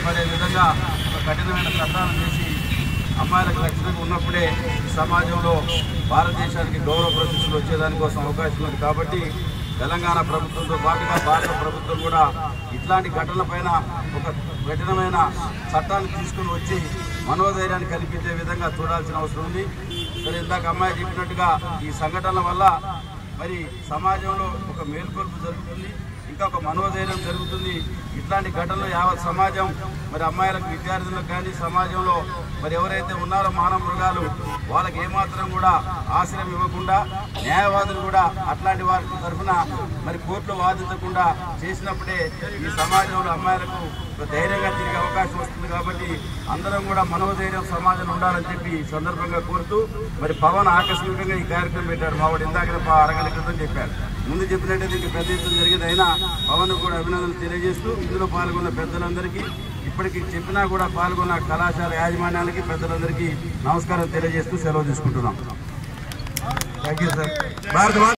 పడే విధంగా ఒక కఠినమైన చట్టాలను చేసి అమ్మాయిలకు రక్షణగా ఉన్నప్పుడే ఈ సమాజంలో భారతదేశానికి గౌరవ ప్రతిష్టలు వచ్చేదానికోసం అవకాశం ఉంది కాబట్టి తెలంగాణ ప్రభుత్వంతో పాటుగా భారత ప్రభుత్వం కూడా ఇట్లాంటి ఘటనలపైన ఒక కఠినమైన చట్టాన్ని తీసుకుని వచ్చి మనోధైర్యాన్ని కల్పించే విధంగా చూడాల్సిన అవసరం ఉంది సరే ఇందాక అమ్మాయి చెప్పినట్టుగా ఈ సంఘటనల వల్ల మరి సమాజంలో ఒక మేల్కొల్పు జరుగుతుంది ఇంకా ఒక మనోధైర్యం జరుగుతుంది ఇట్లాంటి ఘటనలు యావత్ సమాజం మరి అమ్మాయిలకు విద్యార్థులకు కానీ సమాజంలో మరి ఎవరైతే ఉన్నారో మానవ మృగాలు వాళ్ళకి ఏమాత్రం కూడా ఆశ్రయం ఇవ్వకుండా న్యాయవాదులు కూడా అట్లాంటి వారి తరఫున మరి కోర్టులో వాదించకుండా చేసినప్పుడే ఈ సమాజంలో అమ్మాయిలకు ఒక ధైర్యంగా తిరిగే అవకాశం వస్తుంది కాబట్టి అందరం కూడా మనోధైర్యం సమాజంలో ఉండాలని చెప్పి ఈ సందర్భంగా కోరుతూ మరి పవన్ ఆకస్మికంగా ఈ కార్యక్రమం పెట్టాడు మావాడు ఇందాక పా- అరగంట క్రితం చెప్పాడు ముందు చెప్పినట్టే దీనికి పెద్ద ఎత్తున జరిగింది అయినా పవన్ కూడా అభినందనలు తెలియజేస్తూ ఇందులో పాల్గొన్న పెద్దలందరికీ ఇప్పటికి చెప్పినా కూడా పాల్గొన్న కళాశాల యాజమాన్యాలకి పెద్దలందరికీ నమస్కారం తెలియజేస్తూ సెలవు తీసుకుంటున్నాం థ్యాంక్ యూ సార్ భారత